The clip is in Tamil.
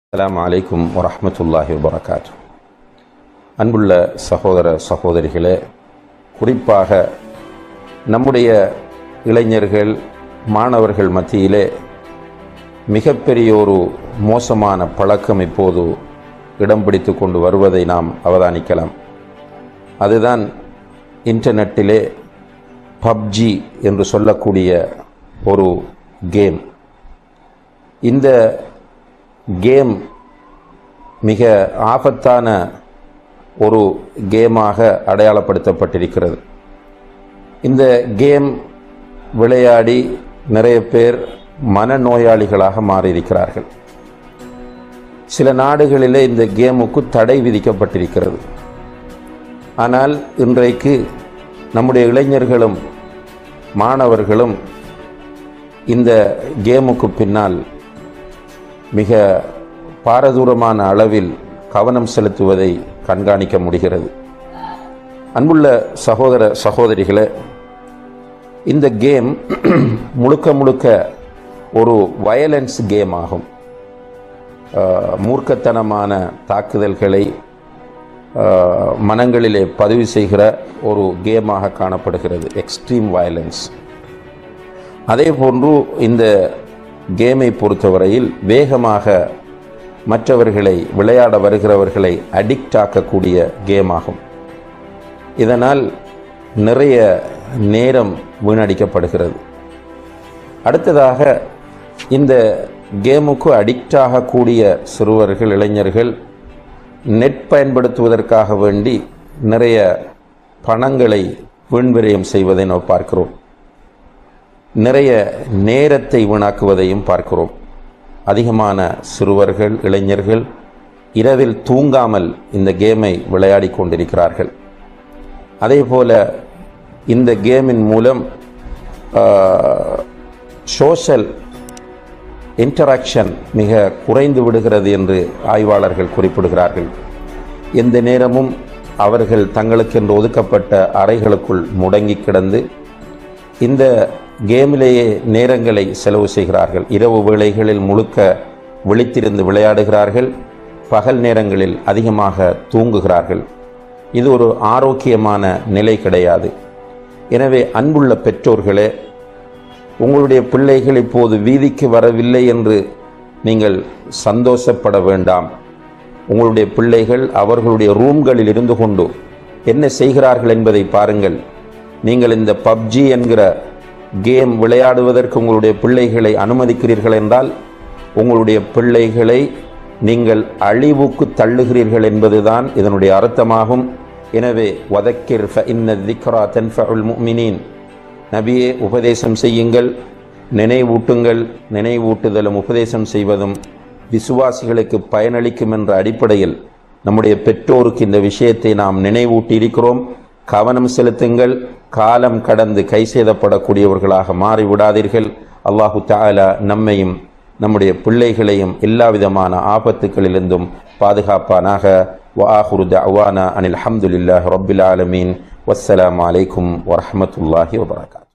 அஸ்ஸலாமு அலைக்கும் வரஹ்மத்துல்லாஹி வபரகாத்து அன்புள்ள சகோதர சகோதரிகளே குறிப்பாக நம்முடைய இளைஞர்கள் மாணவர்கள் மத்தியிலே மிகப்பெரிய ஒரு மோசமான பழக்கம் இப்போது இடம் பிடித்து கொண்டு வருவதை நாம் அவதானிக்கலாம் அதுதான் இன்டர்நெட்டிலே பப்ஜி என்று சொல்லக்கூடிய ஒரு கேம் இந்த கேம் மிக ஆபத்தான ஒரு கேமாக அடையாளப்படுத்தப்பட்டிருக்கிறது இந்த கேம் விளையாடி நிறைய பேர் மனநோயாளிகளாக மாறியிருக்கிறார்கள் சில நாடுகளிலே இந்த கேமுக்கு தடை விதிக்கப்பட்டிருக்கிறது ஆனால் இன்றைக்கு நம்முடைய இளைஞர்களும் மாணவர்களும் இந்த கேமுக்கு பின்னால் மிக பாரதூரமான அளவில் கவனம் செலுத்துவதை கண்காணிக்க முடிகிறது அன்புள்ள சகோதர சகோதரிகளே இந்த கேம் முழுக்க முழுக்க ஒரு வயலன்ஸ் கேம் ஆகும் ஆஹ், மூர்க்கத்தனமான தாக்குதல்களை ஆஹ், மனங்களிலே பதிவு செய்கிற ஒரு கேமாக காணப்படுகிறது எக்ஸ்ட்ரீம் வயலன்ஸ் அதே போன்று இந்த கேமை பொறுத்தவரையில் வேகமாக மற்றவர்களை விளையாட வருகிறவர்களை அடிக்ட் ஆக்கக்கூடிய கேம் ஆகும் இதனால் நிறைய நேரம் வீணடிக்கப்படுகிறது அடுத்ததாக இந்த கேமுக்கு அடிக்ட் ஆகக்கூடிய சிறுவர்கள் இளைஞர்கள் நெட் பயன்படுத்துவதற்காக வேண்டி நிறைய பணங்களை வீண்விரயம் செய்வதை நாம் பார்க்கிறோம் நிறைய நேரத்தை வீணாக்குவதையும் பார்க்கிறோம் அதிகமான சிறுவர்கள் இளைஞர்கள் இரவில் தூங்காமல் இந்த கேமை விளையாடி கொண்டிருக்கிறார்கள் அதே போல இந்த கேமின் மூலம் சோஷல் இன்டராக்ஷன் மிக குறைந்து விடுகிறது என்று ஆய்வாளர்கள் குறிப்பிடுகிறார்கள் எந்த நேரமும் அவர்கள் தங்களுக்கென்று ஒதுக்கப்பட்ட அறைகளுக்குள் முடங்கி கிடந்து இந்த கேமிலேயே நேரங்களை செலவு செய்கிறார்கள் இரவு வேளைகளில் முழுக்க விழித்திருந்து விளையாடுகிறார்கள் பகல் நேரங்களில் அதிகமாக தூங்குகிறார்கள் இது ஒரு ஆரோக்கியமான நிலை கிடையாது எனவே அன்புள்ள பெற்றோர்களே உங்களுடைய பிள்ளைகள் இப்போது வீதிக்கு வரவில்லை என்று நீங்கள் சந்தோஷப்பட வேண்டாம் உங்களுடைய பிள்ளைகள் அவர்களுடைய ரூம்களில் இருந்து கொண்டு என்ன செய்கிறார்கள் என்பதை பாருங்கள் நீங்கள் இந்த பப்ஜி என்கிற கேம் விளையாடுவதற்கு உங்களுடைய பிள்ளைகளை அனுமதிக்கிறீர்கள் என்றால் உங்களுடைய பிள்ளைகளை நீங்கள் அழிவுக்கு தள்ளுகிறீர்கள் என்பதுதான் இதனுடைய அர்த்தமாகும் எனவே வதக்கிர் இன்ன திக்ரா தன்ஃபுல் முஃமினீன் நபியே உபதேசம் செய்யுங்கள் நினைவூட்டுங்கள் நினைவூட்டுதலும் உபதேசம் செய்வதும் விசுவாசிகளுக்கு பயனளிக்கும் என்ற அடிப்படையில் நம்முடைய பெற்றோருக்கு இந்த விஷயத்தை நாம் நினைவூட்டி இருக்கிறோம் கவனம் செலுத்துங்கள் காலம் கடந்து கை செய்தப்படக்கூடியவர்களாக மாறிவிடாதீர்கள் அல்லாஹு தாலா நம்மையும் நம்முடைய பிள்ளைகளையும் எல்லா விதமான ஆபத்துக்களிலிருந்தும் பாதுகாப்பானாக وآخر دعوانا أن الحمد لله رب العالمين والسلام عليكم ورحمة الله وبركاته